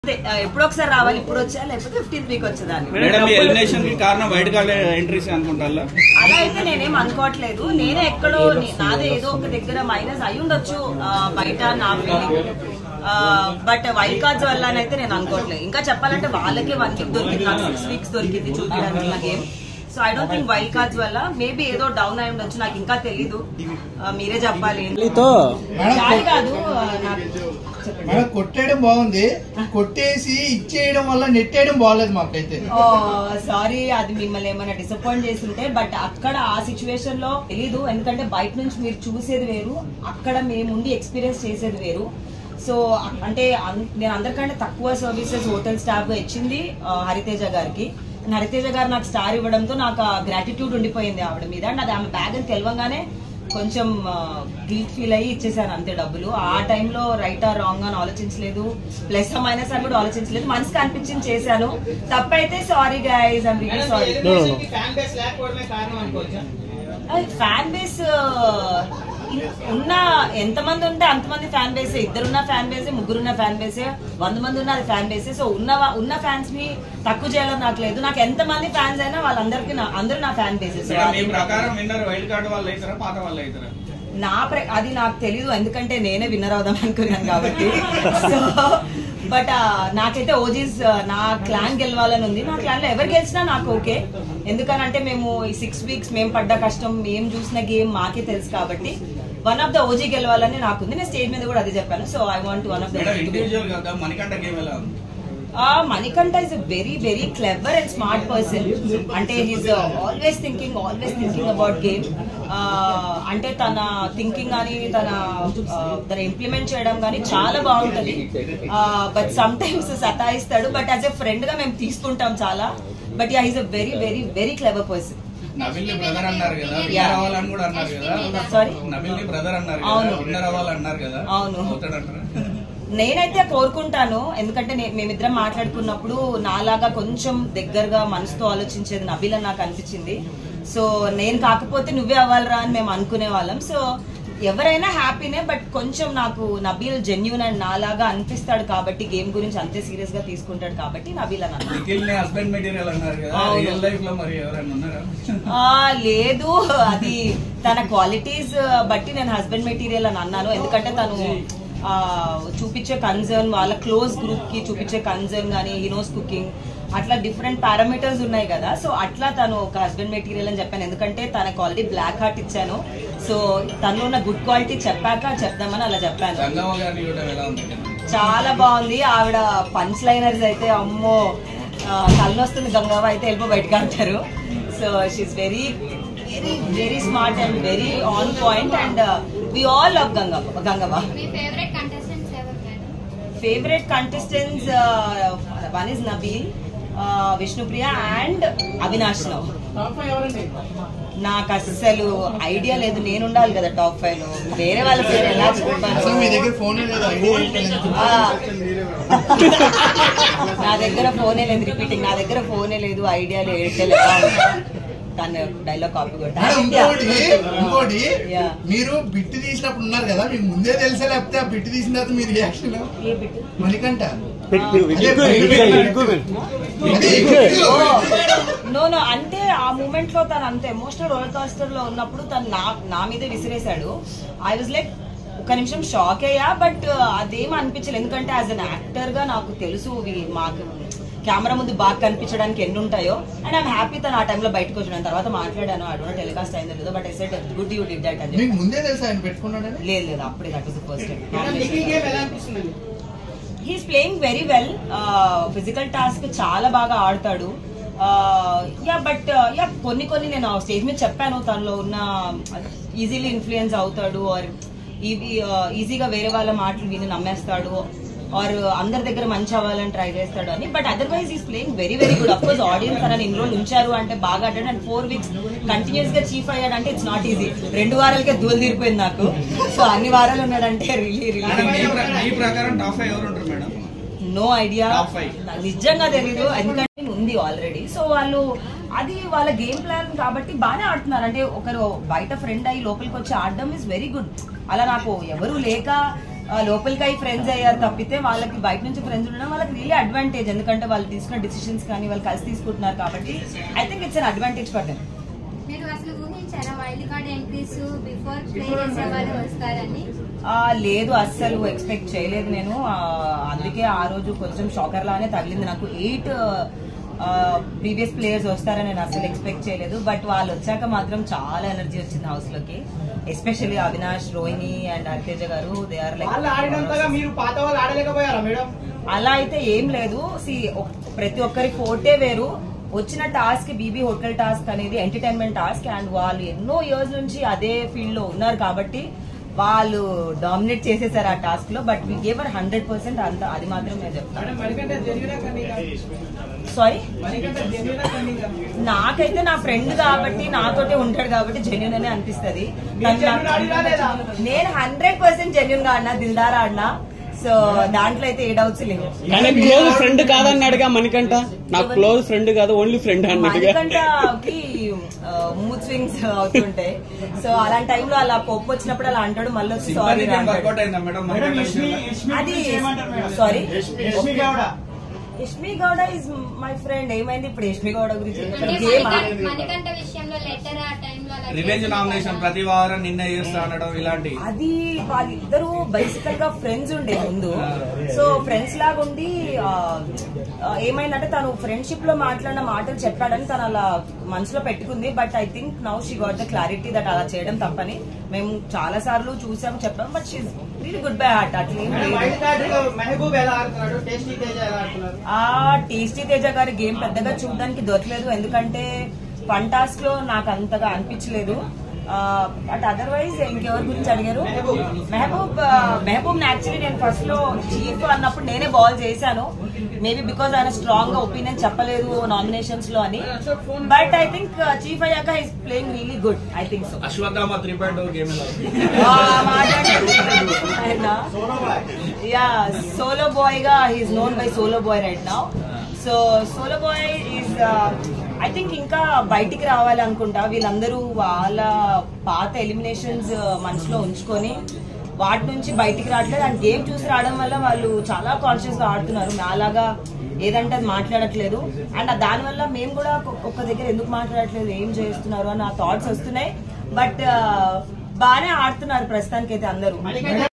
అంతే, ఆ, ఎప్పుడో ఒకసారి రావాలి ఇప్పుడు వచ్చా లేకపోతే ఫిఫ్టీన్త్ వీక్ వచ్చేదాన్ని మేడం మీ ఎలిమినేషన్ కి కారణం వైట్ కార్డ్ ఎంట్రీస్ అనుకుంటారా అలా అయితే నేనేం అనుకోవట్లేదు నేనే ఎక్కడో నే- నాదే ఏదో ఒక దగ్గర మైనస్ అయి ఉండొచ్చు ఆ, బయట నా ఫీలింగ్ బట్ వైల్డ్ కార్డ్స్ వల్ల అయితే నేను అనుకోవట్లేదు ఇంకా చెప్పాలంటే వాళ్ళకే వన్ వీక్ దొరికింది నాకు సిక్స్ వీక్స్ దొరికింది చూపించడానికి నా game so I don't think wild cards వల్ల మేబీ ఏదో డౌన్ అయి ఉండొచ్చు నాకు ఇంకా తెలీదు ఆ, మీరే చెప్పాలి చాలు కాదు ఆ, నాకు చెప్పండి. మేడం కొట్టేయడం బాగుంది కొట్టేసి ఇచ్చేయడం వల్ల నెట్టేయడం బాగాలేదు మాకైతే ఓ సారీ అది మిమ్మల్ని ఏమైనా డిసప్పాయింట్ చేస్తుంటే బట్ అక్కడ ఆ సిచ్యువేషన్ లో తెలీదు ఎందుకంటే బయట నుంచి మీరు చూసేది వేరు అక్కడ మేముండి ఎక్స్పీరియన్స్ చేసేది వేరు సో అ- అంటే అన్- నేను అందరికంటే తక్కువ సర్వీసెస్ హోటల్ స్టాఫ్ గా ఇచ్చింది ఆ, హరితేజ గారికి And హరితేజ గారు నాకు స్టార్ ఇవ్వడంతో నాకు గ్రాటిట్యూడ్ ఉండిపోయింది ఆవిడ మీద నాది ఆమె బ్యాగ్ అని తెలవంగానే కొంచెం గిల్ట్ ఫీల్ అయ్యి ఇచ్చేసాను అంతే డబ్బులు ఆ టైంలో రైట్ ఆర్ రాంగ్ అని ఆలోచించలేదు ప్లస్ మైనస్ అని కూడా ఆలోచించలేదు మనసుకు అనిపించింది చేశాను తప్పైతే sorry guys I'm really sorry fan base లేకపోవడమే కారణం అనుకోవచ్చా ఫ్యాన్ బేస్ ఉన్న ఎంతమంది ఉంటే అంతమంది ఫ్యాన్ బేసే ఇద్దరున్న ఫ్యాన్ బేసే ముగ్గురున్న ఫ్యాన్ బేసే వంద మంది ఉన్న అది ఫ్యాన్ బేసే సో ఉన్న వా- ఉన్న ఫ్యాన్స్ ని తక్కువ చేయాలని నాకు లేదు నాకు ఎంత మంది ఫ్యాన్స్ అయినా వాళ్ళందరికీ నా- అందరూ నా ఫ్యాన్ బేసెస్ మేడం, మీ ప్రకారం విన్నర్ వైల్డ్ కార్డ్ వాళ్ళు అవుతారా పాత వాళ్ళు అవుతారా నా ప్ర అది నాకు తెలీదు ఎందుకంటే నేనే విన్నర్ అవుదాం అనుకున్నాను కాబట్టి సో బట్ నాకైతే ఓజీస్ నా క్లాన్ గెలవాలని ఉంది నా క్లాన్ లో ఎవరు గెలిచినా నాకు ఓకే ఎందుకనంటే మేము ఈ సిక్స్ వీక్స్ మేము పడ్డ కష్టం మేము చూసిన గేమ్ మాకే తెలుసు కాబట్టి వన్ ఆఫ్ ద ఓజీ గెలవాలని నాకుంది నేను స్టేజ్ మీద కూడా అదే చెప్పాను so I want one of the madam individual కదా మణికంఠ గేమ్ ఎలా ఉంది Manikanta is very very clever and smart person అంటే he's always thinking always thinking about game అంటే తన థింకింగ్ కానీ తన uh, తన ఇంప్లిమెంట్ చేయడం కానీ చాలా బాగుంటది బట్ సమ్ టైమ్స్ సతాయిస్తాడు బట్ యాజ్ ఎ ఫ్రెండ్ గా మేము తీసుకుంటాం చాలా but yeah he's a very very very clever person Nabil ని బ్రదర్ అన్నారు కదా Yeah. విన్నర్ అవ్వాలని కూడా అన్నారు కదా Sorry? నబిల్ ని బ్రదర్ అన్నారు కదా అవును. విన్నర్ అవ్వాలన్నారు కదా అవును. అవుతాడంటారా నేనైతే కోరుకుంటాను ఎందుకంటే నే- మేమిద్దరం మాట్లాడుకున్నప్పుడు నాలాగా కొంచెం దగ్గరగా మనసుతో ఆలోచించేది నబీల్ అని నాకు అనిపించింది సో నేను కాకపోతే నువ్వే అవ్వాలిరా అని మేము అనుకునే వాళ్ళం సో ఎవరైనా హ్యాపీనే బట్ కొంచెం నాకు నబీల్ జెన్యున్ అండ్ నాలాగా అనిపిస్తాడు కాబట్టి గేమ్ గురించి అంతే సీరియస్ గా తీసుకుంటాడు కాబట్టి నబీల్ అని అన్నాను. నిఖిల్ ని హస్బెండ్ మెటీరియల్ అన్నారు కదా అవును. రియల్ లైఫ్ లో మరి ఎవరైనా ఉన్నారా ఆ, లేదు అది తన క్వాలిటీస్ బట్టి నేను హస్బెండ్ మెటీరియల్ అని అన్నాను ఎందుకంటే తను ఆ, చూపించే కన్సర్న్ వాళ్ళ క్లోజ్ గ్రూప్ కి చూపించే కన్సర్న్ కానీ హినోస్ కుకింగ్ అట్లా డిఫరెంట్ పారామీటర్స్ ఉన్నాయి కదా సో అట్లా తను ఒక హస్బెండ్ మెటీరియల్ అని చెప్పాను ఎందుకంటే తనకు ఆల్రెడీ బ్లాక్ హార్ట్ ఇచ్చాను సో తనలో ఉన్న గుడ్ క్వాలిటీ చెప్పాక చెప్దామని అలా చెప్పాను గంగవ్వ గారిని చూడడం ఎలా ఉంది చాలా బాగుంది ఆవిడ పంచ్ లైనర్స్ అయితే అమ్మో ఆ, తలనొస్తుంది గంగవ్వ అయితే వెళ్ళిపో బయటకు అంటారు so she's very very very smart and very on point and we all love Gangavva Gangavva మీ ఫేవరెట్ కంటెస్టెంట్స్ ఎవరు madam favourite contestants one is Nabeel Vishnupriya and Avinash Rao నాకు అస్సలు ఐడియా లేదు నేను ఉండాలి కదా టాప్ ఫైవ్ లో వేరే వాళ్ళ పేరు ఎలా అసలు మీ చెప్తాను దగ్గర ఫోన్ లేదు ఐడియా ఏంటి? ఆ. నా దగ్గర ఫోనే లేదు రిపీటింగ్ నా దగ్గర ఫోనే లేదు ఐడియా లేదు ఎయిర్టెల్ తన డైలాగ్ కాపీ మేడం, ఇంకోటి ఇంకోటి Yeah. మీరు బిట్టు తీసినప్పుడు ఉన్నారు కదా మీకు ముందే తెలుసా లేకపోతే ఆ బిట్టు తీసిన తర్వాత మీ రియాక్షన్ ఏ బిట్ మణికంట నో నో అంటే ఆ మూమెంట్ లో తను అంత ఎమోషనల్ రోలర్ కాస్టర్ లో ఉన్నప్పుడు తను నా నా మీదే విసిరేశాడు ఐ వాజ్ లైక్ ఒక నిమిషం షాక్ అయ్యా బట్ అదేం అనిపించలేదు ఎందుకంటే యాజ్ అన్ యాక్టర్ గా నాకు తెలుసు ఇవి మాకు కెమెరా ముందు బాగా కనిపించడానికి ఎన్ని ఉంటాయో అండ్ ఐమ్ హ్యాపీ తను ఆ టైంలో బయటకు వచ్చిన తర్వాత మాట్లాడాను ఐ డోంట్ టెలికాస్ట్ అయిందో లేదో but I said good you did that అని మీకు ముందే తెలుసా ఆయన పెట్టుకున్నాడని లేదు లేదు అప్పుడే that was the first time he's playing very well physical task చాలా బాగా ఆడతాడు యా బట్ యా కొన్ని కొన్ని నేను స్టేజ్ మీద చెప్పాను తనలో ఉన్న ఈజీలీ ఇన్ఫ్లుయెన్స్ అవుతాడు ఆర్ ఈజీగా వేరే వాళ్ళ మాటలు విని నమ్మేస్తాడు ఆర్ అందరి దగ్గర మంచి అవ్వాలని ట్రై చేస్తాడు అని but otherwise is playing very very good of course audience తనని ఇన్ని రోజులు ఉంచారు అంటే బాగా ఆడాడు అండ్ ఫోర్ వీక్స్ కంటిన్యూస్ గా చీఫ్ అయ్యాడు అంటే ఇట్స్ నాట్ ఈజీ రెండు వారాలకే దూలు తీరిపోయింది నాకు సో అన్ని వారాలు ఉన్నాడంటే రిలీ మేడం, మీ రిలీ ప్ర- మీ ప్రకారం టాప్ ఫైవ్ ఎవరు ఉంటారు madam no idea Top five. నిజంగా తెలీదు ఎందుకంటే ఉంది ఆల్రెడీ సో వాళ్ళు అది వాళ్ళ గేమ్ ప్లాన్ కాబట్టి బాగానే ఆడుతున్నారు అంటే ఒకరు బయట ఫ్రెండ్ అయ్యి లోపలికి వచ్చి ఆడడం ఇస్ వెరీ గుడ్ అలా నాకు ఎవరు లేక ఆ, లోపలికి అయి ఫ్రెండ్స్ అయ్యారు తప్పితే వాళ్ళకి బయట నుంచి ఫ్రెండ్స్ ఉండడం వాళ్ళకి రియలీ అడ్వాంటేజ్ ఎందుకంటే వాళ్ళు తీసుకున్న డిసిషన్స్ కానీ వాళ్ళు కలిసి తీసుకుంటున్నారు కాబట్టి I think it's an advantage for them మీరు అసలు ఊహించారా wild card entries before play చేసే వాళ్ళు వస్తారని ఆ, లేదు అస్సలు ఎక్స్పెక్ట్ చేయలేదు నేను ఆ, అందుకే ఆ రోజు కొంచెం షాకర్ లానే తగిలింది నాకు ఎయిట్ ప్రీవియస్ ప్లేయర్స్ వస్తారని నేను అసలు ఎక్స్పెక్ట్ చేయలేదు బట్ వాళ్ళు వచ్చాక మాత్రం చాలా ఎనర్జీ వచ్చింది హౌస్ లోకి ఎస్పెషల్లీ అవినాష్ రోహిణి అండ్ హరితేజ గారు దే ఆర్ వాళ్ళు ఆడినంతగా లైక్ మీరు పాత వాళ్ళు ఆడలేకపోయారా మేడం అలా అయితే ఏం లేదు సి ప్రతి ఒక్కరి ఫోర్టే వేరు వచ్చిన టాస్క్ బీబీ హోటల్ టాస్క్ అనేది ఎంటర్టైన్మెంట్ టాస్క్ అండ్ వాళ్ళు ఎన్నో ఇయర్స్ నుంచి అదే ఫీల్డ్ లో ఉన్నారు కాబట్టి వాళ్ళు డామినేట్ చేసేసారు ఆ టాస్క్ లో but we gave her hundred percent అంత అది మాత్రం నేను చెప్తాను మణికంటే జెన్యునా కన్నీగా సారీ మణికంటే జెన్యునా కన్నీగా నాకైతే నా ఫ్రెండ్ కాబట్టి నాతోటే ఉంటాడు కాబట్టి జెన్యున్ అనే అనిపిస్తుంది మీరు genuine ఆడినా లేదా? నేను హండ్రెడ్ పర్సెంట్ జెన్యున్ గా ఆడినా దిల్దార్ ఆడినా సో దాంట్లో అయితే ఏ డౌట్స్ లేవు ఆయన క్లోజ్ ఫ్రెండ్ కాదన్నాడుగా మణికంట నాకు క్లోజ్ ఫ్రెండ్ కాదు ఓన్లీ ఫ్రెండ్ అన్నట్టుగా మణికంఠకి మూడ్ స్వింగ్స్ అవుతుంటాయి సో అలాంటి టైంలో అలా కోపం వచ్చినప్పుడు అలా అంటాడు మళ్ళీ వచ్చి సారీ వర్కౌట్ అయిందా మేడం మేడం మణికంఠ యష్మి విషయంలో? యష్మి అది గురించి ఏమంటారు madam sorry Yashmi Gowda Yashmi Gowda is my friend ఏమైంది ఇప్పుడు యష్మి గౌడ గురించి అంటే గేమ్ మణికంఠ మణికంఠ విషయంలో లెటర్ ఆ టైంలో అలా రివెంజ్ చేసి నామినేషన్ కదా. ప్రతి వారం నిన్న చేస్తా అనడం ఇలాంటి అది వాళ్ళిద్దరూ బేసికల్ గా ఫ్రెండ్స్ ఉండే ముందు సో ఫ్రెండ్స్ లాగా ఉండి ఆ, ఆ, ఏమైందంటే తను ఫ్రెండ్షిప్ లో మాట్లాడిన మాటలు చెప్పాడని తను అలా మనసులో పెట్టుకుంది but I think now she got the clarity that అలా చేయడం తప్పని మేము చాలా సార్లు చూసాం చెప్పాం but she really good by heart అట్లా ఏం లేదు. వైల్డ్ కార్డ్ లో మెహబూబ్ ఎలా ఆడుతున్నాడు టేస్టీ తేజ ఎలా ఆడుతున్నారు ఆ టేస్టీ తేజ గారి గేమ్ పెద్దగా చూడడానికి దొరకలేదు ఎందుకంటే ఫన్ టాస్క్ లో నాకు అంతగా అనిపించలేదు బట్ అదర్వైజ్ ఇంకెవరి గురించి అడిగారు మెహబూబ్ ఆ, మెహబూబ్ యాక్చువల్లీ నేను ఫస్ట్ లో చీఫ్ అన్నప్పుడు నేనే బాల్ చేశాను మేబీ బికాజ్ ఆయన స్ట్రాంగ్ గా ఒపీనియన్ చెప్పలేదు నామినేషన్స్ లో అని బట్ ఐ థింక్ చీఫ్ అయ్యాక is playing really good I think so Ashwatthama three point game ఎలా ఉంది? యా సోలో బాయ్ గా he's known by solo boy right now so solo boy is I think ఇంకా బయటికి రావాలి అనుకుంటా వీళ్ళందరూ వాళ్ళ పాత ఎలిమినేషన్స్ మనసులో ఉంచుకొని వాటి నుంచి బయటికి రావట్లేదు అండ్ గేమ్ చూసి రావడం వల్ల వాళ్ళు చాలా కాన్షియస్ గా ఆడుతున్నారు నాలాగా ఏదంటే అది మాట్లాడట్లేదు అండ్ దానివల్ల మేము కూడా ఒక్కొక్క- ఒక్క దగ్గర ఎందుకు మాట్లాడట్లేదు ఏం చేస్తున్నారు అని ఆ థాట్స్ వస్తున్నాయి బట్ బాగానే ఆడుతున్నారు ప్రస్తుతానికి అయితే అందరూ